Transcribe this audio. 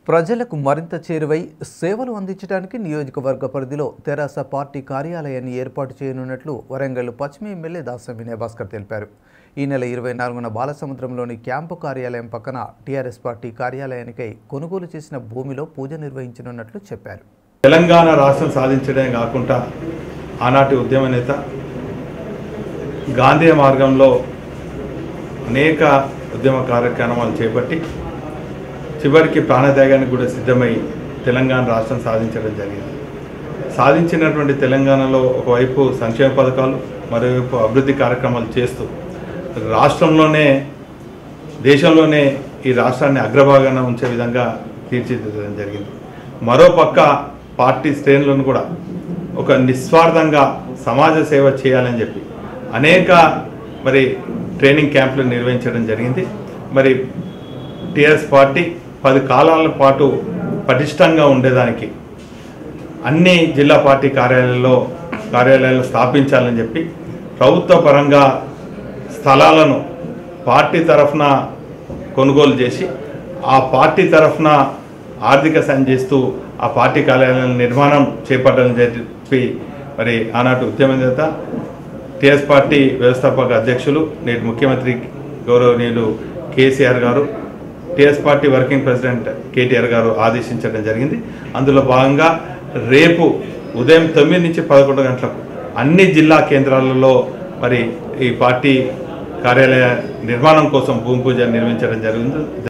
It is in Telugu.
ప్రజలకు మరింత చేరువై సేవలు అందించడానికి నియోజకవర్గ పరిధిలో తెరాస పార్టీ కార్యాలయాన్ని ఏర్పాటు చేయనున్నట్లు వరంగల్ పశ్చిమ ఎమ్మెల్యే దాసం వినయ్ భాస్కర్ తెలిపారు ఈ నెల ఇరవై నాలుగున బాలసముద్రంలోని క్యాంపు కార్యాలయం పక్కన టీఆర్ఎస్ పార్టీ కార్యాలయానికై కొనుగోలు చేసిన భూమిలో పూజ నిర్వహించనున్నట్లు చెప్పారు తెలంగాణ రాష్ట్రం సాధించడమే కాకుండా ఆనాటి ఉద్యమ నేత గాంధీ మార్గంలో అనేక ఉద్యమ కార్యక్రమాలు చేపట్టి చివరికి ప్రాణత్యాగానికి కూడా సిద్ధమై తెలంగాణ రాష్ట్రం సాధించడం జరిగింది సాధించినటువంటి తెలంగాణలో ఒకవైపు సంక్షేమ పథకాలు మరోవైపు అభివృద్ధి కార్యక్రమాలు చేస్తూ రాష్ట్రంలోనే దేశంలోనే ఈ రాష్ట్రాన్ని అగ్రభాగాన ఉంచే విధంగా తీర్చిదిద్దడం జరిగింది మరోపక్క పార్టీ శ్రేణులను కూడా ఒక నిస్వార్థంగా సమాజ సేవ చేయాలని చెప్పి అనేక మరి ట్రైనింగ్ క్యాంపులు నిర్వహించడం జరిగింది మరి టీఆర్ఎస్ పార్టీ పది కాలాల పాటు పటిష్టంగా ఉండేదానికి అన్ని జిల్లా పార్టీ కార్యాలయాల్లో కార్యాలయాలు స్థాపించాలని చెప్పి ప్రభుత్వ పరంగా స్థలాలను పార్టీ తరఫున కొనుగోలు చేసి ఆ పార్టీ తరఫున ఆర్థిక సాయం చేస్తూ ఆ పార్టీ కార్యాలయాల నిర్మాణం చేపట్టాలని చెప్పి మరి ఆనాటి ఉద్యమ నేత టీఎస్ పార్టీ వ్యవస్థాపక అధ్యక్షులు నేటి ముఖ్యమంత్రి గౌరవనీయులు కేసీఆర్ గారు TS party working president KTR గారు ఆదేశించడం జరిగింది అందులో భాగంగా రేపు ఉదయం తొమ్మిది నుంచి పదకొండు గంటలకు అన్ని జిల్లా కేంద్రాలలో మరి ఈ పార్టీ కార్యాలయ నిర్మాణం కోసం భూమి పూజ నిర్వహించడం జరిగింది